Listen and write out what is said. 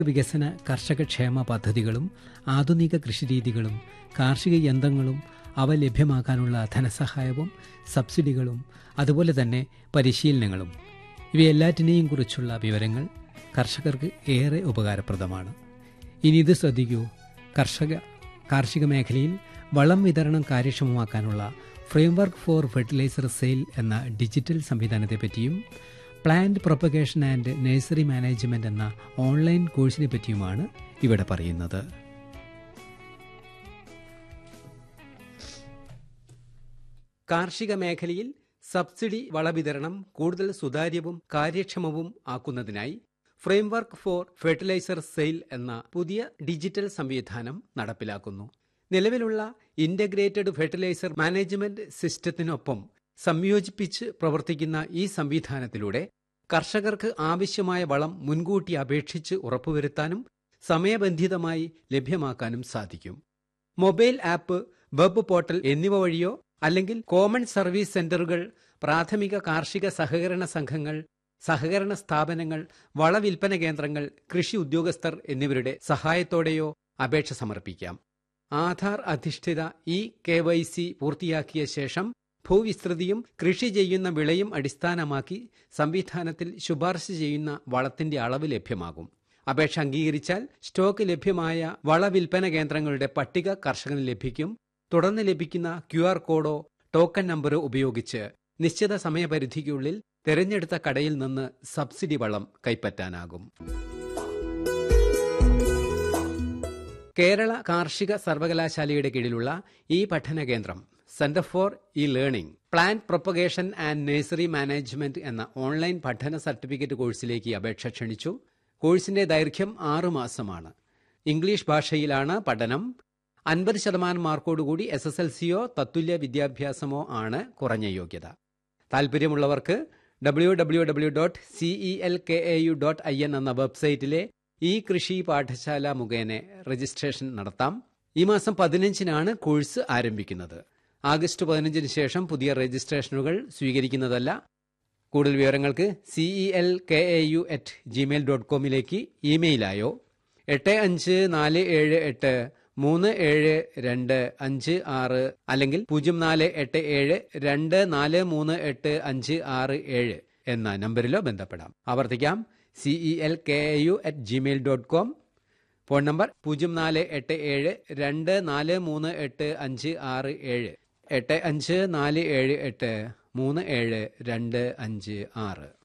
വികസന കർഷകക്ഷേമ പദ്ധതികളും ആധുനിക കൃഷിരീതികളും കാർഷിക യന്ത്രങ്ങളും അവ ലഭ്യമാക്കാനുള്ള ധനസഹായവും സബ്സിഡികളും അതുപോലെ തന്നെ പരിശീലനങ്ങളും ഇവയെല്ലാറ്റിനെയും കുറിച്ചുള്ള വിവരങ്ങൾ കർഷകർക്ക് ഏറെ ഉപകാരപ്രദമാണ് ഇനി ഇത് ശ്രദ്ധിക്കൂ കർഷക കാർഷിക മേഖലയിൽ വളം വിതരണം കാര്യക്ഷമമാക്കാനുള്ള ഫ്രെയിംവർക്ക് ഫോർ ഫെർട്ടിലൈസർ സെയിൽ എന്ന ഡിജിറ്റൽ സംവിധാനത്തെപ്പറ്റിയും plant propagation and nursery management എന്ന ഓൺലൈൻ കോഴ്സിനെ പറ്റിയുമാണ് ഇവിടെ പറയുന്നത് കാർഷിക മേഖലയിൽ സബ്സിഡി വളവിതരണം കൂടുതൽ സുതാര്യവും കാര്യക്ഷമവും ആക്കുന്നതിനായി ഫ്രെയിംവർക്ക് ഫോർ ഫെർട്ടിലൈസർ സെയിൽ എന്ന പുതിയ ഡിജിറ്റൽ സംവിധാനം നടപ്പിലാക്കുന്നു നിലവിലുള്ള ഇന്റഗ്രേറ്റഡ് ഫെർട്ടിലൈസർ മാനേജ്മെന്റ് സിസ്റ്റത്തിനൊപ്പം സംയോജിപ്പിച്ച് പ്രവർത്തിക്കുന്ന ഈ സംവിധാനത്തിലൂടെ കർഷകർക്ക് ആവശ്യമായ വളം മുൻകൂട്ടി അപേക്ഷിച്ച് ഉറപ്പുവരുത്താനും സമയബന്ധിതമായി ലഭ്യമാക്കാനും സാധിക്കും മൊബൈൽ ആപ്പ് വെബ് പോർട്ടൽ എന്നിവ വഴിയോ അല്ലെങ്കിൽ കോമൺ സർവീസ് സെന്ററുകൾ പ്രാഥമിക കാർഷിക സഹകരണ സംഘങ്ങൾ സഹകരണ സ്ഥാപനങ്ങൾ വളവിൽപ്പന കേന്ദ്രങ്ങൾ കൃഷി ഉദ്യോഗസ്ഥർ എന്നിവരുടെ സഹായത്തോടെയോ അപേക്ഷ സമർപ്പിക്കാം ആധാർ അധിഷ്ഠിത ഇ കെ വൈ സി പൂർത്തിയാക്കിയ ശേഷം ഭൂവിസ്തൃതിയും കൃഷി ചെയ്യുന്ന വിളയും അടിസ്ഥാനമാക്കി സംവിധാനത്തിൽ ശുപാർശ ചെയ്യുന്ന വളത്തിന്റെ അളവ് ലഭ്യമാകും അപേക്ഷ അംഗീകരിച്ചാൽ സ്റ്റോക്ക് ലഭ്യമായ വളവിൽപ്പന കേന്ദ്രങ്ങളുടെ പട്ടിക കർഷകന് ലഭിക്കും തുടർന്ന് ലഭിക്കുന്ന ക്യു ആർ കോഡോ ടോക്കൺ നമ്പറോ ഉപയോഗിച്ച് നിശ്ചിത സമയപരിധിക്കുള്ളിൽ തെരഞ്ഞെടുത്ത കടയിൽ നിന്ന് സബ്സിഡി വളം കൈപ്പറ്റാനാകും കേരള കാർഷിക സർവകലാശാലയുടെ കീഴിലുള്ള ഈ പഠന കേന്ദ്രം centre for E learning plant propagation and nursery management എന്ന ഓൺലൈൻ പഠന സർട്ടിഫിക്കറ്റ് കോഴ്സിലേക്ക് അപേക്ഷ ക്ഷണിച്ചു കോഴ്സിന്റെ ദൈർഘ്യം ആറു മാസമാണ് ഇംഗ്ലീഷ് ഭാഷയിലാണ് പഠനം അൻപത് ശതമാനം മാർക്കോടുകൂടി എസ് എസ് എൽ സിയോ തത്തുല്യ വിദ്യാഭ്യാസമോ ആണ് കുറഞ്ഞ യോഗ്യത താൽപ്പര്യമുള്ളവർക്ക് W W W dot CE L K A U dot I N എന്ന വെബ്സൈറ്റിലെ ഈ കൃഷി പാഠശാല മുഖേന രജിസ്ട്രേഷൻ നടത്താം ഈ മാസം പതിനഞ്ചിനാണ് കോഴ്സ് ആരംഭിക്കുന്നത് ആഗസ്റ്റ് പതിനഞ്ചിന് ശേഷം പുതിയ രജിസ്ട്രേഷനുകൾ സ്വീകരിക്കുന്നതല്ല കൂടുതൽ വിവരങ്ങൾക്ക് C E L K A U at Gmail dot കോമിലേക്ക് ഇമെയിലായോ എട്ട് അഞ്ച് നാല് ഏഴ് എട്ട് മൂന്ന് ഏഴ് രണ്ട് അഞ്ച് ആറ് അല്ലെങ്കിൽ പൂജ്യം നാല് എട്ട് ഏഴ് രണ്ട് നാല് മൂന്ന് എട്ട് അഞ്ച് ആറ് ഏഴ് എന്ന നമ്പറിലോ ബന്ധപ്പെടാം ആവർത്തിക്കാം C E L K A U at Gmail dot com phone number പൂജ്യം നാല് എട്ട് ഏഴ് രണ്ട് നാല് മൂന്ന് എട്ട് അഞ്ച് ആറ് ഏഴ് എട്ട് അഞ്ച് നാല് ഏഴ് എട്ട് മൂന്ന് ഏഴ് രണ്ട് അഞ്ച് ആറ്